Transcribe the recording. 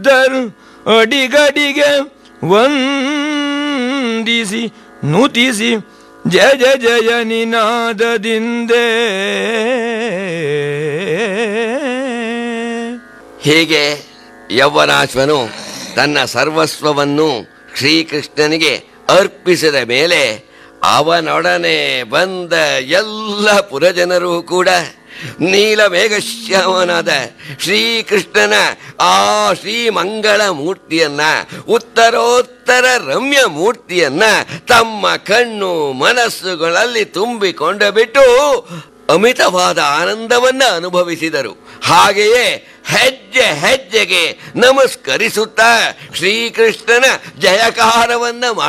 ಸಿದ್ಧರು ಅಡಿಗಡಿಗೆ ವಂದಿಸಿ ನುತಿಸಿ ಜಯ ಜಯ ಜಯ ನಿನಾದದಿಂದೇ ಹೀಗೆ ಯೌವನಾಶ್ವನು ತನ್ನ ಸರ್ವಸ್ವವನ್ನು ಶ್ರೀಕೃಷ್ಣನಿಗೆ ಅರ್ಪಿಸಿದ ಮೇಲೆ ಅವನೊಡನೆ ಬಂದ ಎಲ್ಲ ಪುರಜನರು ಕೂಡ ನೀಲಮೇಘಶ್ಯಾಮನಾದ ಶ್ರೀಕೃಷ್ಣನ ಆ ಶ್ರೀಮಂಗಳ ಮೂರ್ತಿಯನ್ನ ಉತ್ತರೋತ್ತರ ರಮ್ಯ ಮೂರ್ತಿಯನ್ನ ತಮ್ಮ ಕಣ್ಣು ಮನಸ್ಸುಗಳಲ್ಲಿ ತುಂಬಿಕೊಂಡು ಬಿಟ್ಟು ಅಮಿತವಾದ ಆನಂದವನ್ನ ಅನುಭವಿಸಿದರು ಹಾಗೆಯೇ ಹೆಜ್ಜೆ ಹೆಜ್ಜೆಗೆ ನಮಸ್ಕರಿಸುತ್ತಾ ಶ್ರೀಕೃಷ್ಣನ ಜಯಕಾರವನ್ನ